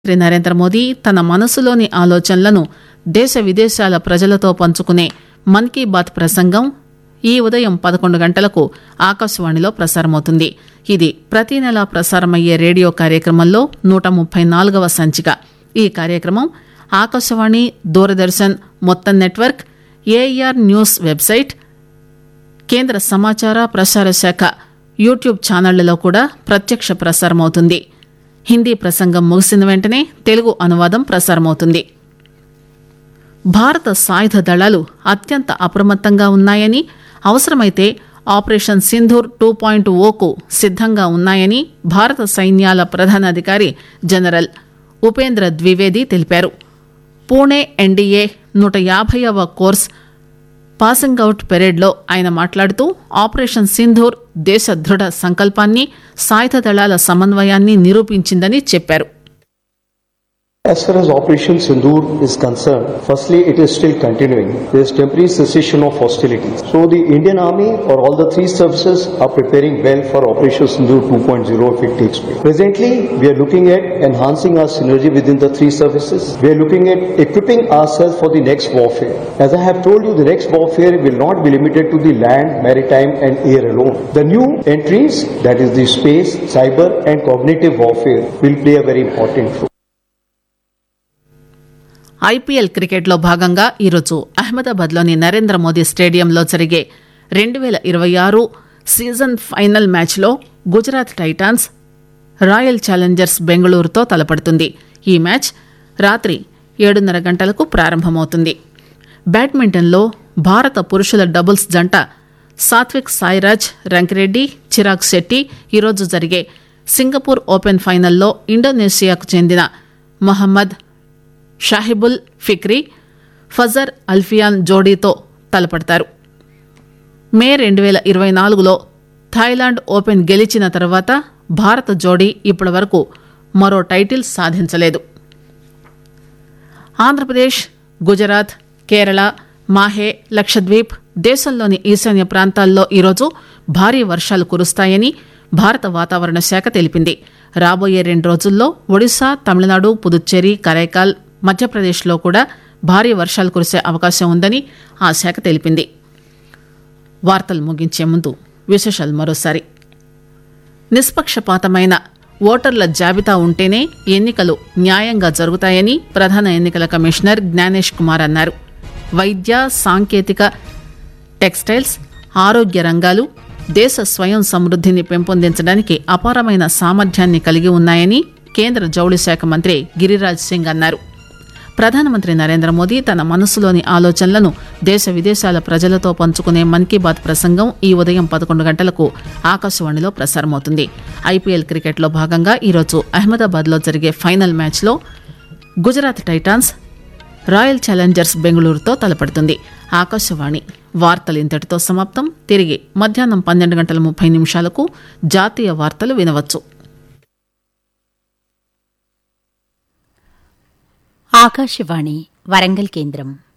ప్రధానమంత్రి నరేంద్ర మోదీ తన మనసులోని ఆలోచనలను దేశ విదేశాల ప్రజలతో పంచుకునే మన్ కీ బాత్ ప్రసంగం ఈ ఉదయం పదకొండు గంటలకు ఆకాశవాణిలో ప్రసారమవుతుంది ఇది ప్రతి నెలా ప్రసారమయ్యే రేడియో కార్యక్రమంలో నూట ముప్పై నాలుగవ సంచిక ఈ కార్యక్రమం ఆకాశవాణి దూరదర్శన్ మొత్తం నెట్వర్క్ ఏఆర్ న్యూస్ వెబ్సైట్ కేంద్ర సమాచార ప్రసార శాఖ యూట్యూబ్ ఛానళ్లలో కూడా ప్రత్యక్ష ప్రసారమవుతుంది హిందీ ప్రసంగం ముగిసిన వెంటనే తెలుగు అనువాదం ప్రసారమవుతుంది భారత సాయుధ దళాలు అత్యంత అప్రమత్తంగా ఉన్నాయని అవసరమైతే ఆపరేషన్ సింధూర్ టూ పాయింట్ ఓకు సిద్దంగా ఉన్నాయని భారత సైన్యాల ప్రధానాధికారి జనరల్ ఉపేంద్ర ద్వివేది తెలిపారు పూణే ఎన్డీఏ నూట యాభైవ కోర్స్ పాసింగ్ అవుట్ పెరేడ్లో ఆయన మాట్లాడుతూ ఆపరేషన్ సింధూర్ దేశ దృఢ సంకల్పాన్ని సాయుధ దళాల సమన్వయాన్ని నిరూపించిందని చెప్పారు As far as Operation Sindoor is concerned, firstly, it is still continuing. There is temporary cessation of hostilities. So the Indian Army or all the three services are preparing well for Operation Sindoor 2.0 if it takes place. Presently, we are looking at enhancing our synergy within the three services. We are looking at equipping ourselves for the next warfare. As I have told you, the next warfare will not be limited to the land, maritime and air alone. The new entries, that is the space, cyber and cognitive warfare will play a very important role. IPL క్రికెట్లో భాగంగా ఈరోజు అహ్మదాబాద్లోని నరేంద్ర మోదీ స్టేడియంలో జరిగే రెండు వేల ఇరవై ఆరు season final మ్యాచ్లో గుజరాత్ టైటాన్స్ రాయల్ ఛాలెంజర్స్ బెంగళూరుతో తలపడుతుంది ఈ మ్యాచ్ రాత్రి ఏడున్నర గంటలకు ప్రారంభమవుతుంది బ్యాడ్మింటన్లో భారత పురుషుల డబుల్స్ జంట సాత్విక్ సాయిరాజ్ రంకిరెడ్డి చిరాగ్ శెట్టి ఈరోజు జరిగే సింగపూర్ ఓపెన్ ఫైనల్లో ఇండోనేషియాకు చెందిన మహమ్మద్ షాహిబుల్ ఫిక్రీ ఫజర్ అల్ఫియాన్ జోడీతో తలపడతారు మే రెండు వేల ఇరవై నాలుగులో థాయిలాండ్ ఓపెన్ గెలిచిన తర్వాత భారత జోడీ ఇప్పటి వరకు మరో టైటిల్ సాధించలేదు ఆంధ్రప్రదేశ్ గుజరాత్ కేరళ మాహే లక్షద్వీప్ దేశంలోని ఈశాన్య ప్రాంతాల్లో ఈరోజు భారీ వర్షాలు కురుస్తాయని భారత వాతావరణ శాఖ తెలిపింది రాబోయే రెండు రోజుల్లో ఒడిశా తమిళనాడు పుదుచ్చేరి కరైకాల్ మధ్యప్రదేశ్లో కూడా భారీ వర్షాలు కురిసే అవకాశం ఉందని ఆ శాఖ తెలిపింది వార్తలు ముగించే ముందు విశేషాలు మరోసారి నిష్పక్షపాతమైన ఓటర్ల జాబితా ఉంటేనే ఎన్నికలు న్యాయంగా జరుగుతాయని ప్రధాన ఎన్నికల కమిషనర్ జ్ఞానేష్ కుమార్ అన్నారు వైద్య సాంకేతిక టెక్స్టైల్స్ ఆరోగ్య రంగాలు దేశ స్వయం సమృద్ధిని పెంపొందించడానికి అపారమైన సామర్థ్యాన్ని కలిగి ఉన్నాయని కేంద్ర జౌళి శాఖ మంత్రి గిరిరాజ్ సింగ్ అన్నారు ప్రధానమంత్రి నరేంద్ర మోదీ తన మనసులోని ఆలోచనలను దేశ విదేశాల ప్రజలతో పంచుకునే మన్ కీ బాత్ ప్రసంగం ఈ ఉదయం పదకొండు గంటలకు ఆకాశవాణిలో ప్రసారమవుతుంది ఐపీఎల్ క్రికెట్లో భాగంగా ఈరోజు అహ్మదాబాద్లో జరిగే ఫైనల్ మ్యాచ్లో గుజరాత్ టైటాన్స్ రాయల్ ఛాలెంజర్స్ బెంగళూరుతో తలపడుతుంది ఆకాశవాణి వార్తలు ఇంతటితో సమాప్తం తిరిగి మధ్యాహ్నం పన్నెండు గంటల ముప్పై నిమిషాలకు జాతీయ వార్తలు వినవచ్చు ఆకాశవాణి వరంగల్ కేంద్రం